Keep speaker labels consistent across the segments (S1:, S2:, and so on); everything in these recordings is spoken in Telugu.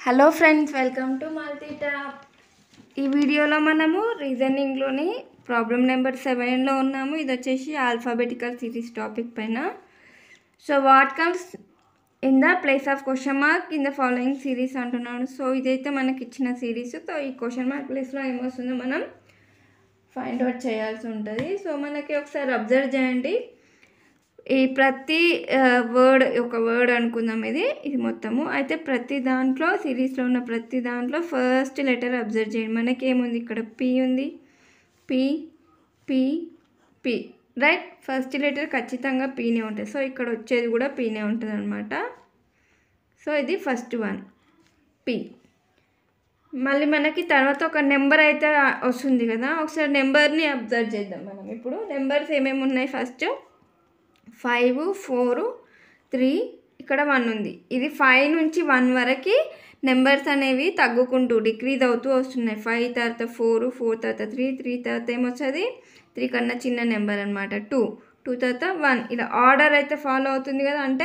S1: హలో ఫ్రెండ్స్ వెల్కమ్ టు మల్టీటాప్ ఈ వీడియోలో మనము రీజనింగ్లోని ప్రాబ్లం నెంబర్ సెవెన్లో ఉన్నాము ఇది వచ్చేసి ఆల్ఫాబెటికల్ సిరీస్ టాపిక్ పైన so what comes in the place of question mark in the following series అంటున్నాను సో ఇదైతే మనకి ఇచ్చిన సిరీస్ సో ఈ క్వశ్చన్ మార్క్ ప్లేస్లో ఏమొస్తుందో మనం ఫైండ్ అవుట్ చేయాల్సి ఉంటుంది సో మనకి ఒకసారి అబ్జర్వ్ చేయండి ఈ ప్రతి వర్డ్ ఒక వర్డ్ అనుకుందాం ఇది ఇది మొత్తము అయితే ప్రతి దాంట్లో సిరీస్లో ఉన్న ప్రతి దాంట్లో ఫస్ట్ లెటర్ అబ్జర్వ్ చేయండి మనకి ఏముంది ఇక్కడ పి ఉంది P P P right first letter ఖచ్చితంగా పీనే ఉంటుంది సో ఇక్కడ వచ్చేది కూడా పీనే ఉంటుంది అనమాట సో ఇది ఫస్ట్ వన్ పి మళ్ళీ మనకి తర్వాత ఒక నెంబర్ అయితే వస్తుంది కదా ఒకసారి నెంబర్ని అబ్జర్వ్ చేద్దాం మనం ఇప్పుడు నెంబర్స్ ఏమేమి ఉన్నాయి ఫస్ట్ ఫైవ్ ఫోర్ త్రీ ఇక్కడ వన్ ఉంది ఇది ఫైవ్ నుంచి వన్ వరకు నెంబర్స్ అనేవి తగ్గుకుంటూ డిక్రీజ్ అవుతూ వస్తున్నాయి ఫైవ్ తర్వాత ఫోర్ ఫోర్ తర్వాత త్రీ త్రీ తర్వాత ఏమొస్తుంది త్రీ కన్నా చిన్న నెంబర్ అనమాట టూ టూ తర్వాత వన్ ఇలా ఆర్డర్ అయితే ఫాలో అవుతుంది కదా అంటే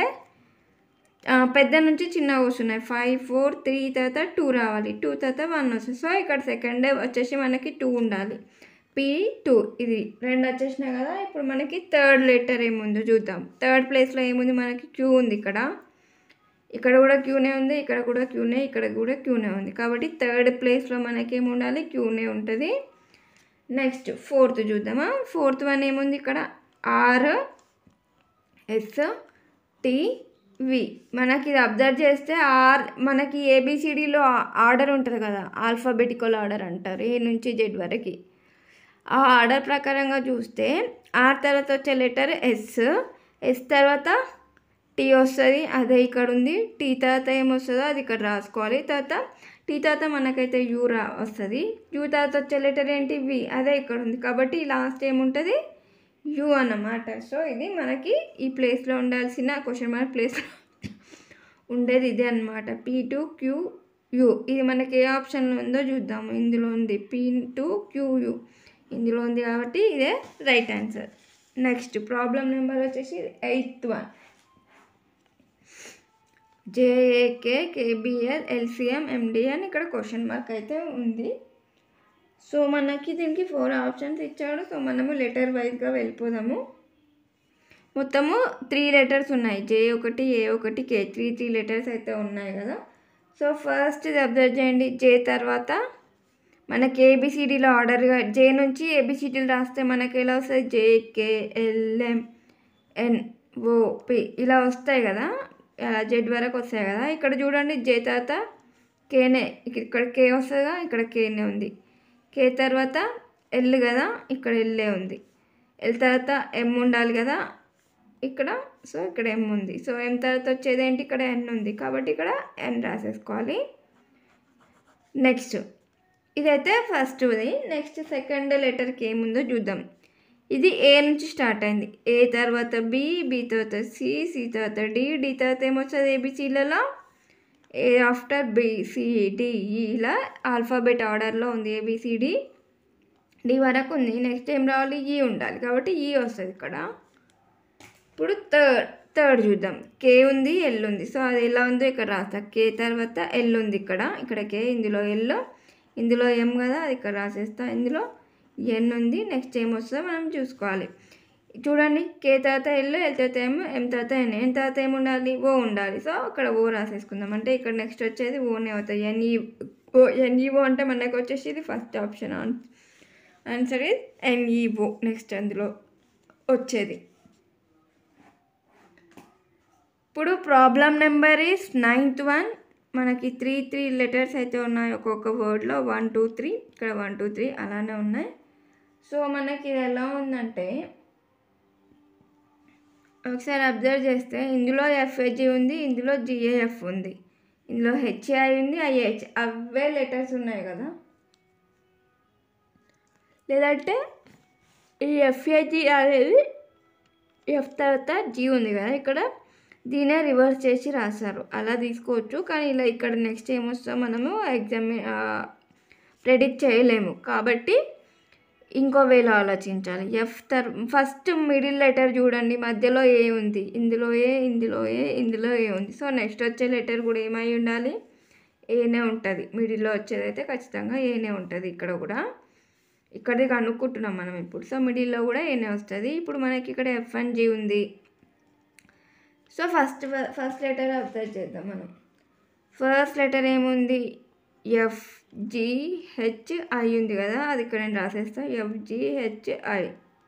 S1: పెద్ద నుంచి చిన్నగా వస్తున్నాయి ఫైవ్ ఫోర్ త్రీ తర్వాత టూ రావాలి టూ తర్వాత వన్ వస్తుంది సో ఇక్కడ సెకండ్ డే వచ్చేసి మనకి టూ ఉండాలి పి టూ ఇది రెండు వచ్చేసినాయి కదా ఇప్పుడు మనకి థర్డ్ లెటర్ ఏముందో చూద్దాం థర్డ్ ప్లేస్లో ఏముంది మనకి క్యూ ఉంది ఇక్కడ ఇక్కడ కూడా క్యూనే ఉంది ఇక్కడ కూడా క్యూనే ఇక్కడ కూడా క్యూనే ఉంది కాబట్టి థర్డ్ ప్లేస్లో మనకి ఏమి ఉండాలి క్యూనే ఉంటుంది నెక్స్ట్ ఫోర్త్ చూద్దామా ఫోర్త్ వన్ ఏముంది ఇక్కడ ఆర్ ఎస్ టి వి మనకి ఇది అబ్జర్వ్ చేస్తే ఆర్ మనకి ఏబిసిడిలో ఆర్డర్ ఉంటుంది కదా ఆల్ఫాబెటికల్ ఆర్డర్ అంటారు ఏ నుంచి జెడ్ వరకు ఆ ఆర్డర్ ప్రకారంగా చూస్తే ఆర్ తర్వాత వచ్చే లెటర్ ఎస్ ఎస్ తర్వాత టీ వస్తుంది అదే ఇక్కడ ఉంది టీ తర్వాత ఏమొస్తుందో అది ఇక్కడ రాసుకోవాలి తర్వాత టీ తర్వాత మనకైతే యూ రా వస్తుంది యూ తర్వాత వచ్చే లెటర్ ఏంటి వి అదే ఇక్కడ ఉంది కాబట్టి లాస్ట్ ఏముంటుంది యూ అన్నమాట సో ఇది మనకి ఈ ప్లేస్లో ఉండాల్సిన క్వశ్చన్ మార్క్ ప్లేస్లో ఉండేది ఇదే అనమాట పీ టు క్యూ యూ ఇది మనకి ఏ ఆప్షన్లో ఉందో చూద్దాము ఇందులో ఉంది పీ టు క్యూ యూ ఇందులో ఉంది కాబట్టి ఇదే right answer next problem number వచ్చేసి eighth one J A K K B L L C M M D N ఇక్కడ క్వశ్చన్ మార్క్ అయితే ఉంది సో మనకి దీనికి ఫోర్ ఆప్షన్స్ ఇచ్చాడు సో మనము లెటర్ వైజ్గా వెళ్ళిపోదాము మొత్తము త్రీ లెటర్స్ ఉన్నాయి జే ఒకటి ఏ ఒకటి కే త్రీ త్రీ లెటర్స్ అయితే ఉన్నాయి కదా సో ఫస్ట్ ఇది అబ్జర్వ్ చేయండి జే తర్వాత మనకి ఏబిసిడీలో ఆర్డర్గా జే నుంచి ఏబిసిడీలు రాస్తే మనకి ఎలా వస్తుంది J K L M N O P ఇలా వస్తాయి కదా అలా జెడ్ వరకు వస్తాయి కదా ఇక్కడ చూడండి జే తర్వాత కేనే ఇక్కడ కే వస్తుందిగా ఇక్కడ కేనే ఉంది కే తర్వాత ఎల్ కదా ఇక్కడ ఎల్లే ఉంది ఎల్ తర్వాత ఎం ఉండాలి కదా ఇక్కడ సో ఇక్కడ ఎం ఉంది సో ఎం తర్వాత వచ్చేది ఏంటి ఇక్కడ ఎన్ ఉంది కాబట్టి ఇక్కడ ఎన్ రాసేసుకోవాలి నెక్స్ట్ ఇదైతే ఫస్ట్ది నెక్స్ట్ సెకండ్ లెటర్కి ఏముందో చూద్దాం ఇది ఏ నుంచి స్టార్ట్ అయింది ఏ తర్వాత బి బి తర్వాత సి సి తర్వాత డి డి తర్వాత ఏమొస్తుంది ఏబిసిలలో A after B C D ఇలా ఆల్ఫాబెట్ ఆర్డర్లో ఉంది ఏబిసిడి డి వరకు ఉంది నెక్స్ట్ ఏం రావాలి ఈ ఉండాలి కాబట్టి ఈ వస్తుంది ఇక్కడ ఇప్పుడు థర్డ్ థర్డ్ చూద్దాం కే ఉంది ఎల్ ఉంది సో అది ఎలా ఉందో ఇక్కడ రాస్తా కే తర్వాత ఎల్ ఉంది ఇక్కడ ఇక్కడ కే ఇందులో ఎల్ ఇందులో ఎం కదా అది ఇక్కడ రాసేస్తా ఇందులో ఎన్ ఉంది నెక్స్ట్ ఏం వస్తుందో మనం చూసుకోవాలి చూడండి కే తర్వాత ఎల్ ఎల్ తర్వాత ఎం ఎం తర్వాత ఎన్ ఎన్ తర్వాత ఏం ఉండాలి ఓ ఉండాలి సో అక్కడ ఓ రాసేసుకుందాం అంటే ఇక్కడ నెక్స్ట్ వచ్చేది ఓనే అవుతాయి ఎన్ఈ ఓ ఎన్ఈఓ అంటే మనకు వచ్చేసి ఇది first option answer is N E O next అందులో వచ్చేది ఇప్పుడు problem number is ninth one మనకి త్రీ త్రీ లెటర్స్ అయితే ఉన్నాయి ఒక్కొక్క వర్డ్లో వన్ టూ త్రీ ఇక్కడ వన్ టూ త్రీ అలానే ఉన్నాయి సో మనకి ఇది ఎలా ఉందంటే ఒకసారి అబ్జర్వ్ చేస్తే ఇందులో ఎఫ్ఏజీ ఉంది ఇందులో జిఏఎఫ్ ఉంది ఇందులో హెచ్ఏఐ ఉంది ఐహెచ్ అవే లెటర్స్ ఉన్నాయి కదా లేదంటే ఈ ఎఫ్ఏజీ అనేది ఎఫ్ తర్వాత జీ ఉంది కదా ఇక్కడ దీనే రివర్స్ చేసి రాశారు అలా తీసుకోవచ్చు కానీ ఇలా ఇక్కడ నెక్స్ట్ ఏమొస్తుందో మనము ఎగ్జామ్ ప్రెడిక్ట్ చేయలేము కాబట్టి ఇంకో వేలో ఆలోచించాలి ఎఫ్ తర్ ఫస్ట్ మిడిల్ లెటర్ చూడండి మధ్యలో ఏ ఉంది ఇందులో ఏ ఇందులో ఏ ఇందులో ఏ ఉంది సో నెక్స్ట్ వచ్చే లెటర్ కూడా ఏమై ఉండాలి ఏనే ఉంటుంది మిడిల్లో వచ్చేది అయితే ఖచ్చితంగా ఏనే ఉంటుంది ఇక్కడ కూడా ఇక్కడే కనుక్కుంటున్నాం మనం ఇప్పుడు సో మిడిల్లో కూడా ఏనే వస్తుంది ఇప్పుడు మనకి ఇక్కడ ఎఫ్ అండ్ జీ ఉంది so first first letter observe చేద్దాం మనం ఫస్ట్ లెటర్ ఏముంది ఎఫ్ జి హెచ్ ఐ ఉంది కదా అది ఇక్కడ నేను రాసేస్తా ఎఫ్ జి హెచ్ ఐ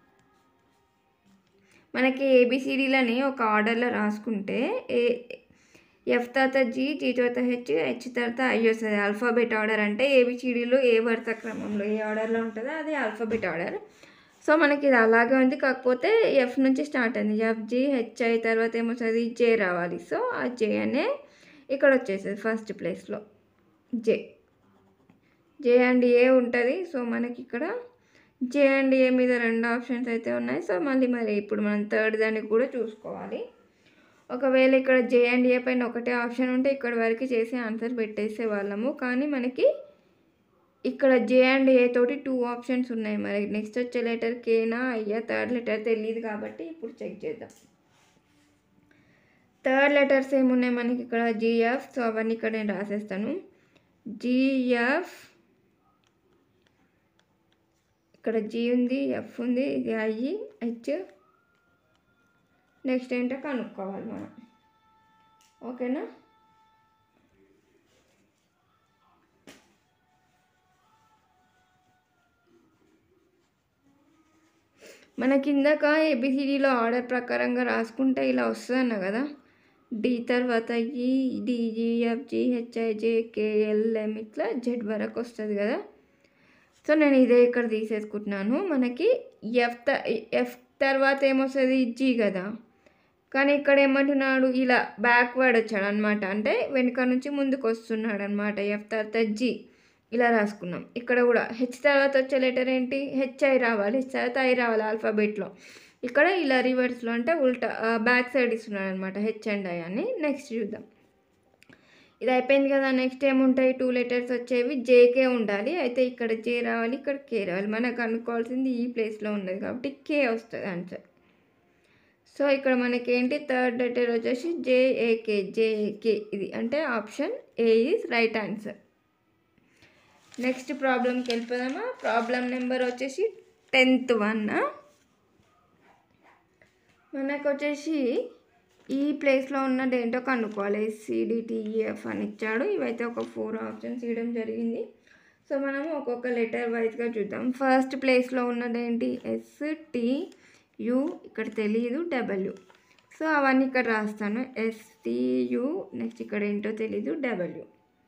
S1: మనకి ఏబిసిడీలని ఒక ఆర్డర్లో రాసుకుంటే ఏ ఎఫ్ తర్వాత జీ జీ తర్వాత హెచ్ హెచ్ తర్వాత ఐ వస్తుంది ఆల్ఫాబెట్ ఆర్డర్ అంటే ఏబిసిడీలో ఏ వరుస క్రమంలో ఏ ఆర్డర్లో ఉంటుందో అది ఆల్ఫాబెట్ ఆర్డర్ సో మనకి ఇది అలాగే ఉంది కాకపోతే ఎఫ్ నుంచి స్టార్ట్ అయింది ఎఫ్ జీ హెచ్ ఐ తర్వాత ఏమొస్తుంది జే రావాలి సో ఆ జే అనే ఇక్కడ వచ్చేస్తుంది ఫస్ట్ ప్లేస్లో జే జే అండ్ ఏ ఉంటుంది సో మనకి ఇక్కడ జే అండ్ ఏ మీద రెండు ఆప్షన్స్ అయితే ఉన్నాయి సో మళ్ళీ మరి ఇప్పుడు మనం థర్డ్ దాన్ని కూడా చూసుకోవాలి ఒకవేళ ఇక్కడ జే అండ్ ఏ పైన ఒకటే ఆప్షన్ ఉంటే ఇక్కడ వరకు చేసి ఆన్సర్ పెట్టేసే వాళ్ళము కానీ మనకి ఇక్కడ జే అండ్ ఏ తోటి టూ ఆప్షన్స్ ఉన్నాయి మరి నెక్స్ట్ వచ్చే లెటర్ కేనా అయ్యా థర్డ్ లెటర్ తెలియదు కాబట్టి ఇప్పుడు చెక్ చేద్దాం థర్డ్ లెటర్స్ ఏమున్నాయి మనకి ఇక్కడ జిఎఫ్ సో అవన్నీ ఇక్కడ నేను రాసేస్తాను జిఎఫ్ ఇక్కడ జీ ఉంది ఎఫ్ ఉంది ఇది ఐ హెచ్ నెక్స్ట్ ఏంటో కనుక్కోవాలి మనం ఓకేనా మన కిందక ఏబిసిడిలో ఆర్డర్ ప్రకారంగా రాసుకుంటే ఇలా వస్తుందన్న కదా డి తర్వాత ఈ డిజిఎఫ్ జిహెచ్ఐ జేకేఎల్ఎం ఇట్లా జెడ్ వరకు వస్తుంది కదా సో నేను ఇదే ఇక్కడ తీసేసుకుంటున్నాను మనకి ఎఫ్ త ఎఫ్ తర్వాత ఏమొస్తుంది జీ కదా కానీ ఇక్కడ ఏమంటున్నాడు ఇలా బ్యాక్వర్డ్ వచ్చాడు అనమాట అంటే వెనుక నుంచి ముందుకు వస్తున్నాడు అనమాట ఎఫ్ తర్వాత జీ ఇలా రాసుకున్నాం ఇక్కడ కూడా హెచ్ తర్వాత వచ్చే లెటర్ ఏంటి హెచ్ఐ రావాలి హెచ్ తర్వాత ఐ రావాలి ఆల్ఫాబెట్లో ఇక్కడ ఇలా రివర్స్లో అంటే ఉల్టా బ్యాక్ సైడ్ ఇస్తున్నాడు అనమాట హెచ్ అండ్ ఐ అని నెక్స్ట్ చూద్దాం ఇది అయిపోయింది కదా నెక్స్ట్ ఏముంటాయి టూ లెటర్స్ వచ్చేవి జేకే ఉండాలి అయితే ఇక్కడ జే రావాలి ఇక్కడ కే రావాలి మనకు అనుకోవాల్సింది ఈ ప్లేస్లో ఉన్నది కాబట్టి కే వస్తుంది ఆన్సర్ సో ఇక్కడ మనకి ఏంటి థర్డ్ లెటర్ వచ్చేసి జేఏకే జేఏకే ఇది అంటే option A is right answer next ప్రాబ్లంకి వెళ్ళిపోదామా ప్రాబ్లం నెంబర్ వచ్చేసి టెన్త్ వన్ మనకు వచ్చేసి ఈ ప్లేస్లో ఉన్నది ఏంటో కనుక్కోవాలి ఎస్సిడిటిఈఎఫ్ అని ఇచ్చాడు ఇవైతే ఒక ఫోర్ ఆప్షన్స్ ఇవ్వడం జరిగింది సో మనము ఒక్కొక్క లెటర్ వైజ్గా చూద్దాం ఫస్ట్ ప్లేస్లో ఉన్నది ఏంటి ఎస్ టి యు ఇక్కడ తెలియదు డబ్ల్యూ సో అవన్నీ ఇక్కడ రాస్తాను ఎస్టియు నెక్స్ట్ ఇక్కడ ఏంటో తెలీదు డబ్ల్యూ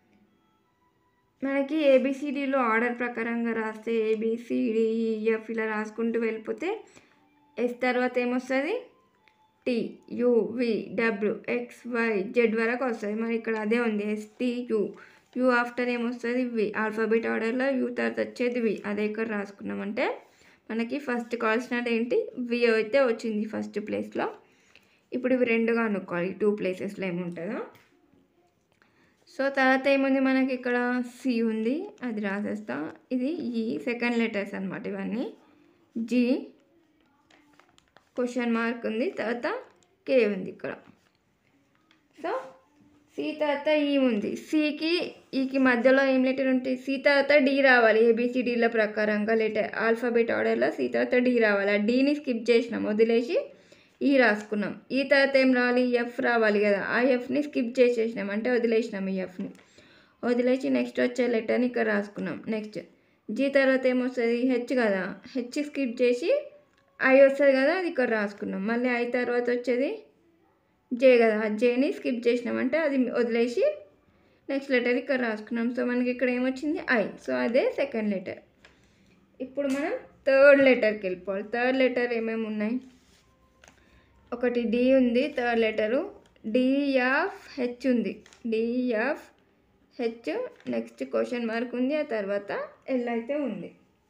S1: మనకి ఏబిసిడిలో ఆర్డర్ ప్రకారంగా రాస్తే ఏబిసిడిఈఎఫ్ ఇలా రాసుకుంటూ వెళ్ళిపోతే ఎస్ తర్వాత ఏమొస్తుంది T U V W X Y Z వరకు వస్తుంది మరి ఇక్కడ అదే ఉంది S T U U after ఏమొస్తుంది వి ఆల్ఫాబెట్ ఆర్డర్లో యు తర్వాత వచ్చేది వి అదే ఇక్కడ రాసుకున్నామంటే మనకి ఫస్ట్ కావాల్సినది ఏంటి వి అయితే వచ్చింది ఫస్ట్ ప్లేస్లో ఇప్పుడు ఇవి రెండుగా అనుకోవాలి టూ ప్లేసెస్లో ఏముంటుందో సో తర్వాత ఏముంది మనకి ఇక్కడ సి ఉంది అది రాసేస్తా ఇది ఈ సెకండ్ లెటర్స్ అనమాట ఇవన్నీ జీ క్వశ్చన్ మార్క్ ఉంది తర్వాత కే ఉంది ఇక్కడ సో సి తర్వాత ఈ ఉంది సికి ఈకి మధ్యలో ఏం లెటర్ ఉంటుంది సి తర్వాత డి రావాలి ఏబిసిడీల ప్రకారంగా లెటర్ ఆల్ఫాబెట్ ఆర్డర్లో సి తర్వాత డి రావాలి ఆ డీని స్కిప్ చేసినాం వదిలేసి ఈ రాసుకున్నాం ఈ తర్వాత ఏం రావాలి ఎఫ్ రావాలి కదా ఆ ఎఫ్ని స్కిప్ చేసేసినాం అంటే వదిలేసినాం ఈ ఎఫ్ని వదిలేసి నెక్స్ట్ వచ్చే లెటర్ని ఇక్కడ రాసుకున్నాం నెక్స్ట్ జీ తర్వాత ఏమొస్తుంది హెచ్ కదా హెచ్ స్కిప్ చేసి ఐ వస్తుంది కదా అది ఇక్కడ రాసుకున్నాం మళ్ళీ ఐ తర్వాత వచ్చేది జే కదా ఆ జేని స్కిప్ చేసినామంటే అది వదిలేసి నెక్స్ట్ లెటర్ ఇక్కడ రాసుకున్నాం సో మనకి ఇక్కడ ఏమొచ్చింది ఐ సో అదే సెకండ్ లెటర్ ఇప్పుడు మనం థర్డ్ లెటర్కి వెళ్ళిపోవాలి థర్డ్ లెటర్ ఏమేమి ఉన్నాయి ఒకటి డి ఉంది థర్డ్ లెటరు డిఎఫ్ హెచ్ ఉంది D F H next question mark ఉంది ఆ తర్వాత ఎల్ అయితే ఉంది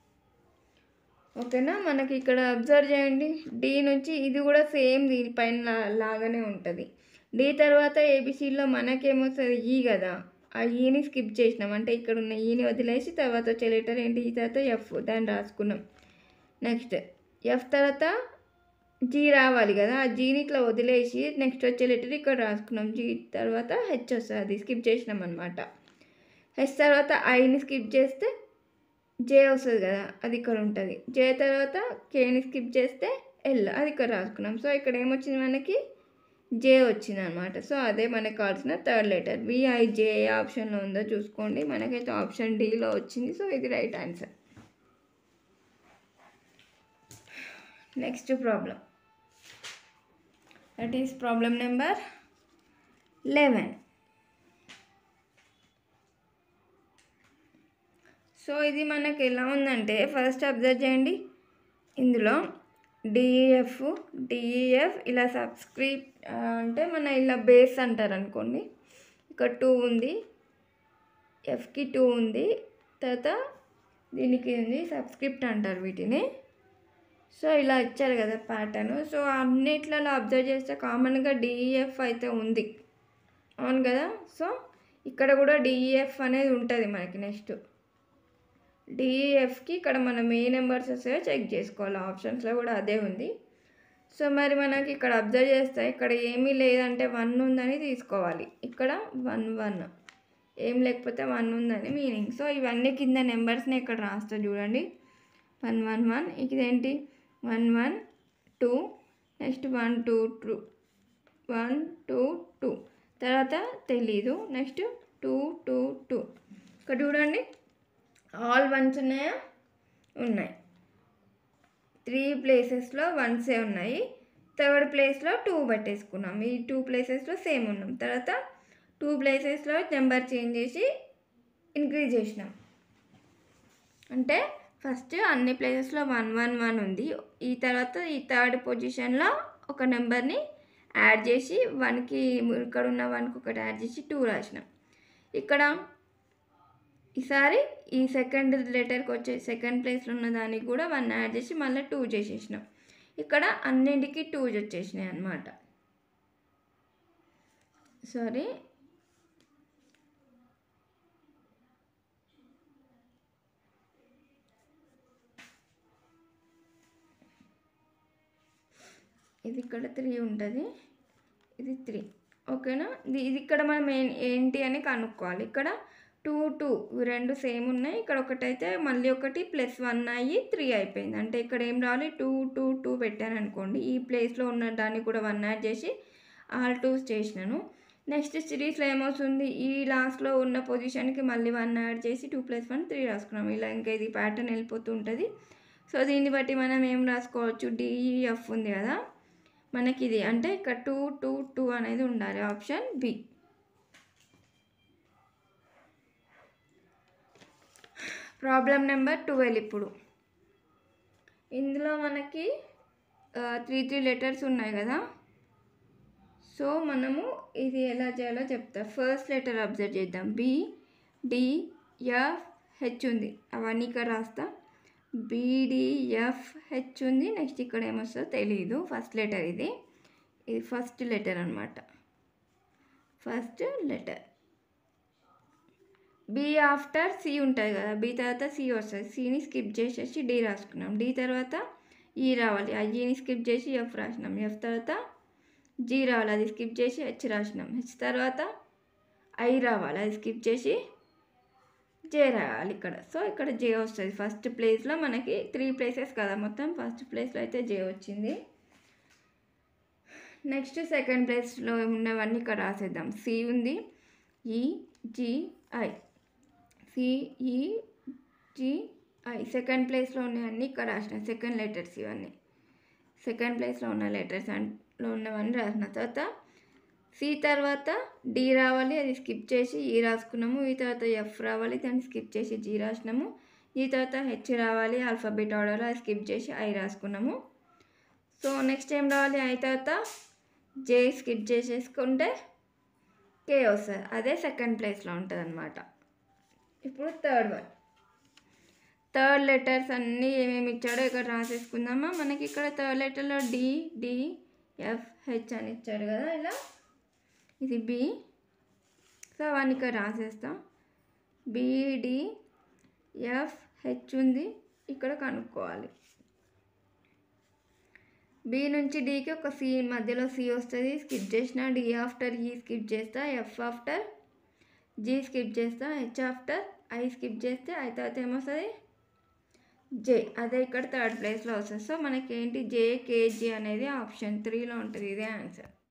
S1: ఓకేనా మనకి ఇక్కడ అబ్జర్వ్ చేయండి డి నుంచి ఇది కూడా సేమ్ దీనిపైన లా- లాగానే ఉంటుంది డి తర్వాత ఏబిసిలో మనకేమొస్తుంది ఈ కదా ఆ ఈని స్కిప్ చేసినాం అంటే ఇక్కడ ఉన్న ఈని వదిలేసి తర్వాత వచ్చే లెటర్ ఏంటి ఈ తర్వాత ఎఫ్ దాన్ని రాసుకున్నాం నెక్స్ట్ ఎఫ్ తర్వాత జీ రావాలి కదా ఆ జీని ఇట్లా వదిలేసి నెక్స్ట్ వచ్చే లెటర్ ఇక్కడ రాసుకున్నాం జీ తర్వాత హెచ్ వస్తుంది అది స్కిప్ చేసినాం అనమాట హెచ్ తర్వాత ఐని స్కిప్ చేస్తే జే వస్తుంది కదా అది ఇక్కడ ఉంటుంది జే తర్వాత కేని స్కిప్ చేస్తే ఎల్ అది ఇక్కడ రాసుకున్నాం సో ఇక్కడ ఏమొచ్చింది మనకి జే వచ్చింది అనమాట సో అదే మనకు కావాల్సిన థర్డ్ లెటర్ విఐజే ఏ ఆప్షన్లో ఉందో చూసుకోండి మనకైతే ఆప్షన్ డీలో వచ్చింది సో ఇది right answer next problem that is problem number eleven so ఇది మనకు ఎలా ఉందంటే ఫస్ట్ అబ్జర్వ్ చేయండి ఇందులో డిఈఎఫ్ డిఈఎఫ్ ఇలా సబ్స్క్రిప్ అంటే మన ఇలా బేస్ అంటారు అనుకోండి ఇక్కడ టూ ఉంది ఎఫ్కి టూ ఉంది తర్వాత దీనికి ఉంది సబ్స్క్రిప్ట్ అంటారు వీటిని సో ఇలా ఇచ్చారు కదా ప్యాటర్న్ సో అన్నిట్లలో అబ్జర్వ్ చేస్తే కామన్గా డిఈఎఫ్ అయితే ఉంది అవును కదా సో ఇక్కడ కూడా డిఈఎఫ్ అనేది ఉంటుంది మనకి నెక్స్ట్ డిఈఎఫ్కి ఇక్కడ మనం ఏ నెంబర్స్ వస్తాయో చెక్ చేసుకోవాలి ఆప్షన్స్లో కూడా అదే ఉంది సో మరి మనకి ఇక్కడ అబ్జర్వ్ చేస్తే ఇక్కడ ఏమీ లేదంటే వన్ ఉందని తీసుకోవాలి ఇక్కడ వన్ వన్ ఏం లేకపోతే వన్ ఉందని మీనింగ్ సో ఇవన్నీ కింద నెంబర్స్ని ఇక్కడ రాస్తా చూడండి వన్ వన్ వన్ ఇదేంటి one one two next one two two one two two తర్వాత తెలీదు నెక్స్ట్ టూ టూ టూ ఇక్కడ చూడండి ఆల్ వన్స్ ఉన్నాయా ఉన్నాయి త్రీ ప్లేసెస్లో వన్సే ఉన్నాయి థర్డ్ ప్లేస్లో టూ పట్టేసుకున్నాం ఈ టూ ప్లేసెస్లో సేమ్ ఉన్నాం తర్వాత టూ ప్లేసెస్లో నెంబర్ చేంజ్ చేసి ఇంక్రీజ్ చేసినాం అంటే ఫస్ట్ అన్ని ప్లేసెస్లో వన్ వన్ వన్ ఉంది ఈ తర్వాత ఈ థర్డ్ పొజిషన్లో ఒక నెంబర్ని యాడ్ చేసి వన్కి ఇక్కడ ఉన్న వన్కి ఒకటి యాడ్ చేసి టూ రాసినాం ఇక్కడ ఈసారి ఈ సెకండ్ లెటర్కి వచ్చే సెకండ్ ప్లేస్లో ఉన్న దానికి కూడా వన్ యాడ్ చేసి మళ్ళీ టూ చేసేసినాం ఇక్కడ అన్నింటికి టూ వచ్చేసినాయి అన్నమాట సారీ ఇది ఇక్కడ త్రీ ఉంటుంది ఇది త్రీ ఓకేనా ఇది ఇది ఇక్కడ మనం ఏ- ఏంటి అని కనుక్కోవాలి ఇక్కడ టూ టూ ఇవి రెండు సేమ్ ఉన్నాయి ఇక్కడ ఒకటైతే మళ్ళీ ఒకటి ప్లస్ వన్ అయ్యి త్రీ అయిపోయింది అంటే ఇక్కడ ఏం రావాలి టూ టూ టూ పెట్టాను అనుకోండి ఈ ప్లేస్లో ఉన్న దాన్ని కూడా వన్ యాడ్ చేసి ఆల్ టూస్ చేసినాను నెక్స్ట్ సిరీస్లో ఏమవుతుంది ఈ లాస్ట్లో ఉన్న పొజిషన్కి మళ్ళీ వన్ యాడ్ చేసి టూ ప్లస్ వన్ త్రీ రాసుకున్నాం ఇలా ఇంకా ఇది ప్యాటర్న్ వెళ్ళిపోతూ ఉంటుంది సో దీన్ని బట్టి మనం ఏం రాసుకోవచ్చు డిఈఎఫ్ ఉంది కదా మనకి ఇది అంటే ఇక్కడ టూ టూ టూ అనేది ఉండాలి option B problem number twelve ఇప్పుడు ఇందులో మనకి త్రీ త్రీ లెటర్స్ ఉన్నాయి కదా సో మనము ఇది ఎలా చేయాలో చెప్తా ఫస్ట్ లెటర్ అబ్జర్వ్ చేద్దాం బి డి ఎఫ్ హెచ్ ఉంది అవన్నీ ఇక్కడ రాస్తా బీడిఎఫ్ హెచ్ ఉంది నెక్స్ట్ ఇక్కడ ఏమొస్తుందో తెలియదు ఫస్ట్ లెటర్ ఇది ఇది ఫస్ట్ లెటర్ అనమాట first letter B after C ఉంటుంది కదా బి తర్వాత సి వస్తుంది సిని స్కిప్ చేసేసి డి రాసుకున్నాం డి తర్వాత ఈ రావాలి ఆ ఈని స్కిప్ చేసి ఎఫ్ రాసినాం ఎఫ్ తర్వాత జీ రావాలి అది స్కిప్ చేసి హెచ్ రాసినాం హెచ్ తర్వాత ఐ రావాలి అది స్కిప్ చేసి జే రాయాలి ఇక్కడ సో ఇక్కడ జే వస్తుంది ఫస్ట్ ప్లేస్లో మనకి త్రీ ప్లేసెస్ కదా మొత్తం ఫస్ట్ ప్లేస్లో అయితే జే వచ్చింది నెక్స్ట్ సెకండ్ ప్లేస్లో ఉన్నవన్నీ ఇక్కడ రాసేద్దాం సి ఉంది E G I C E G I second ప్లేస్లో ఉన్నవన్నీ ఇక్కడ రాసిన సెకండ్ లెటర్స్ ఇవన్నీ సెకండ్ ప్లేస్లో ఉన్న లెటర్స్ లో ఉన్నవన్నీ రాసిన తర్వాత సి తర్వాత డి రావాలి అది స్కిప్ చేసి ఈ రాసుకున్నాము ఈ తర్వాత ఎఫ్ రావాలి దాన్ని స్కిప్ చేసి జీ రాసినాము ఈ తర్వాత హెచ్ రావాలి ఆల్ఫాబెట్ ఆర్డర్లో అది స్కిప్ చేసి ఐ రాసుకున్నాము సో నెక్స్ట్ ఏం రావాలి ఐ తర్వాత జే స్కిప్ చేసేసుకుంటే కే వస్తుంది అదే సెకండ్ ప్లేస్లో ఉంటుంది అనమాట ఇప్పుడు థర్డ్ వన్ థర్డ్ లెటర్స్ అన్నీ ఏమేమి ఇచ్చాడో ఇక్కడ రాసేసుకుందామా మనకి ఇక్కడ థర్డ్ లెటర్లో డి డి ఎఫ్ హెచ్ అని ఇచ్చాడు కదా ఇలా ఇది బి సో అవన్నీ ఇక్కడ రాసేస్తాం బిడి ఎఫ్ హెచ్ ఉంది ఇక్కడ కనుక్కోవాలి బి నుంచి డికి ఒక సి మధ్యలో సి వస్తుంది స్కిప్ చేసిన డి ఆఫ్టర్ ఈ స్కిప్ చేస్తా ఎఫ్ ఆఫ్టర్ జీ స్కిప్ చేస్తాం హెచ్ ఆఫ్టర్ ఐ స్కిప్ చేస్తే ఐ తర్వాత ఏమొస్తుంది జే అదే ఇక్కడ థర్డ్ ప్లేస్లో వస్తుంది సో మనకి ఏంటి జే కేజీ అనేది ఆప్షన్ త్రీలో ఉంటుంది ఇదే ఆన్సర్